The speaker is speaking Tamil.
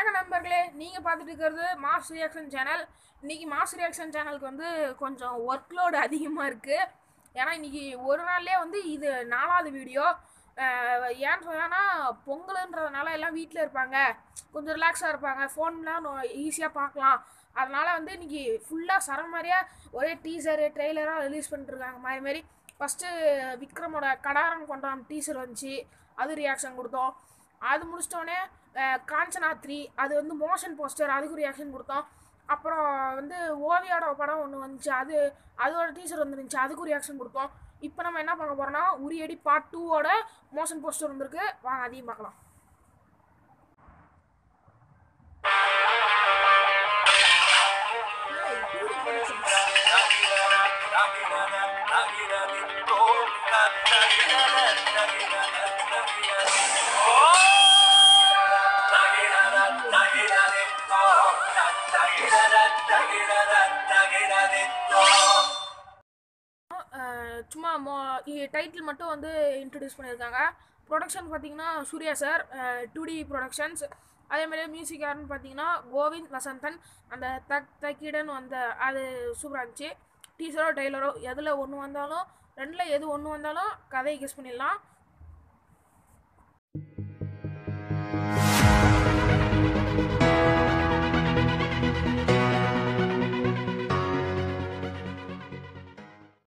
வணக்கம் நண்பர்களே நீங்கள் பார்த்துட்டு இருக்கிறது மாஸ் ரியாக்ஷன் சேனல் இன்னைக்கு மாஸ் ரியாக்ஷன் சேனலுக்கு வந்து கொஞ்சம் ஒர்க் லோடு அதிகமாக இருக்குது ஏன்னா இன்னைக்கு ஒரு நாள்லேயே வந்து இது நாலாவது வீடியோ ஏன்னு சொன்னா பொங்கலுன்றதுனால எல்லாம் வீட்டில் இருப்பாங்க கொஞ்சம் ரிலாக்ஸாக இருப்பாங்க ஃபோன்லாம் ஈஸியாக பார்க்கலாம் அதனால் வந்து இன்னைக்கு ஃபுல்லாக சரம் மாதிரியா ஒரே டீசரு ட்ரெய்லராக ரிலீஸ் பண்ணிட்டுருக்காங்க மாதிரி மாதிரி ஃபஸ்ட்டு விக்ரமோட கடாரம் கொண்டாம் டீசர் வந்துச்சு அது ரியாக்ஷன் கொடுத்தோம் அது முடிச்சிட்டோடனே காஞ்சனா த்ரீ அது வந்து மோஷன் போஸ்டர் அதுக்கு ரியாக்ஷன் கொடுத்தோம் அப்புறம் வந்து ஓவியோட படம் ஒன்று வந்துச்சு அது அதோட டீசர் வந்துருந்துச்சு அதுக்கும் ரியாக்ஷன் கொடுத்தோம் இப்போ நம்ம என்ன பார்க்க போகிறோம்னா உரியடி பார்ட் டூவோட மோஷன் போஸ்டர் வந்திருக்கு வாங்க அதையும் பார்க்கலாம் அஹ் சும்மா மோ டைட்டில் மட்டும் வந்து இன்ட்ரடியூஸ் பண்ணியிருக்காங்க ப்ரொடக்ஷன் பார்த்தீங்கன்னா Suriya sir two D productions அதே மாதிரி மியூசிக் யாருன்னு பார்த்தீங்கன்னா கோவிந்த் வசந்தன் அந்த தக் தக்கிடன் வந்த அது சூப்பராக இருந்துச்சு டீசரோ டெய்லரோ எதில் ஒன்று வந்தாலும் ரெண்டில் எது ஒன்று வந்தாலும் கதையை கெஸ் பண்ணிடலாம்